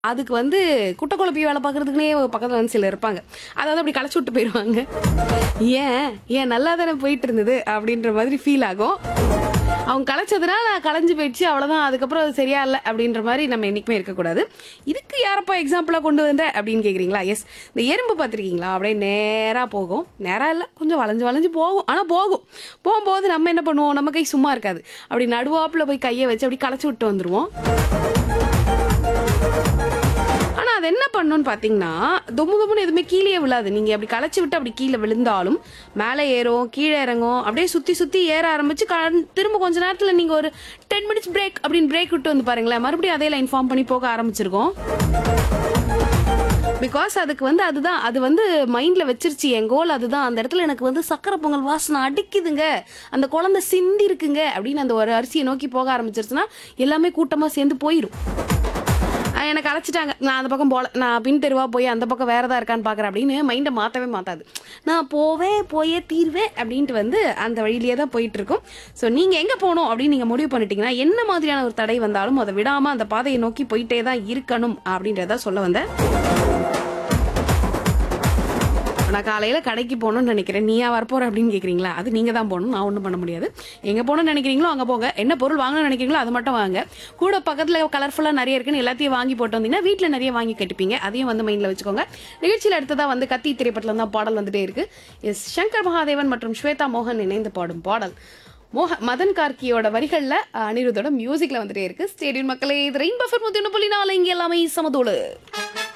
அதுக்கு வந்து குட்டை குழப்பி வேலை பார்க்கறதுக்குனே பக்கத்தில் வந்து சிலர் இருப்பாங்க அதாவது அப்படி களைச்சி விட்டு போயிடுவாங்க ஏன் ஏன் நல்லா தானே போயிட்டு இருந்தது அப்படின்ற மாதிரி ஃபீல் ஆகும் அவங்க களைச்சதுனால களைஞ்சு போயிடுச்சு அவ்வளோதான் அதுக்கப்புறம் அது சரியா இல்லை அப்படின்ற மாதிரி நம்ம என்றைக்குமே இருக்கக்கூடாது இதுக்கு யாரப்பா எக்ஸாம்பிளாக கொண்டு வந்த அப்படின்னு கேட்குறீங்களா எஸ் இந்த எறும்பு பார்த்துருக்கீங்களா அப்படியே நேராக போகும் நேராக இல்லை கொஞ்சம் வளைஞ்சு வளைஞ்சு போகும் ஆனால் போகும் போகும்போது நம்ம என்ன பண்ணுவோம் நம்ம கை சும்மா இருக்காது அப்படி நடுவாப்பில் போய் கையை வச்சு அப்படி களைச்சி விட்டு வந்துடுவோம் ஆனா அது என்ன பண்ணுன்னு பாத்தீங்கன்னா தொம்மு தொம்முன்னு எதுவுமே கீழே விழாது நீங்க அப்படி களைச்சு விட்டு அப்படி கீழே விழுந்தாலும் மேலே ஏறும் கீழே இறங்கும் அப்படியே சுத்தி சுத்தி ஏற ஆரம்பிச்சு க- திரும்ப கொஞ்ச நேரத்துல நீங்க ஒரு டென் மினிட்ஸ் பிரேக் அப்படின்னு பிரேக் விட்டு வந்து பாருங்களேன் மறுபடியும் அதே லைன் ஃபார்ம் பண்ணி போக ஆரம்பிச்சிருக்கோம் பிகாஸ் அதுக்கு வந்து அதுதான் அது வந்து மைண்ட்ல வச்சிருச்சு என் கோல் அதுதான் அந்த இடத்துல எனக்கு வந்து சக்கரை பொங்கல் வாசனை அடிக்குதுங்க அந்த குழந்தை சிந்தி இருக்குங்க அப்படின்னு அந்த ஒரு அரிசியை நோக்கி போக ஆரம்பிச்சிருச்சுன்னா எல்லாமே கூட்டமா சேர்ந்து போயிடும் அஹ் எனக்கு அழைச்சிட்டாங்க நான் அந்த பக்கம் போல நான் பின் தெருவா போய் அந்த பக்கம் வேற ஏதா இருக்கான்னு பார்க்குறேன் அப்படின்னு மைண்டை மாற்றவே மாத்தாது நான் போவேன் போயே தீர்வேன் அப்படின்ட்டு வந்து அந்த வழியிலேயே தான் போயிட்டு இருக்கும் ஸோ நீங்கள் எங்கே போகணும் அப்படின்னு நீங்கள் முடிவு பண்ணிட்டீங்கன்னா என்ன மாதிரியான ஒரு தடை வந்தாலும் அதை விடாமல் அந்த பாதையை நோக்கி போயிட்டே தான் இருக்கணும் அப்படின்றத சொல்ல வந்தேன் நான் காலையில் கடைக்கு போகணும்னு நினைக்கிறேன் நீயா வரப்போற அப்படின்னு கேட்குறீங்களா அது நீங்கள் தான் போகணும் நான் ஒன்றும் பண்ண முடியாது எங்கே போகணும்னு நினைக்கிறீங்களோ அங்கே போங்க என்ன பொருள் வாங்கணும்னு நினைக்கிறீங்களோ அது மட்டும் வாங்க கூட பக்கத்தில் கலர்ஃபுல்லாக நிறைய இருக்குன்னு எல்லாத்தையும் வாங்கி போட்டு வந்தீங்கன்னா வீட்டில் நிறைய வாங்கி கட்டிப்பீங்க அதையும் வந்து மைண்டில் வச்சுக்கோங்க நிகழ்ச்சியில் அடுத்ததாக வந்து கத்தி திரைப்படத்தில் தான் பாடல் வந்துட்டே இருக்கு எஸ் சங்கர் மகாதேவன் மற்றும் ஸ்வேதா மோகன் இணைந்து பாடும் பாடல் மோக மதன் கார்கியோட வரிகளில் அனிருத்தோட மியூசிக்ல வந்துட்டே இருக்கு ஸ்டேடியம் மக்களே இது ரெயின் பஃபர் முத்தி ஒன்று புள்ளி நாலு இங்கே எல்லாமே சமதோடு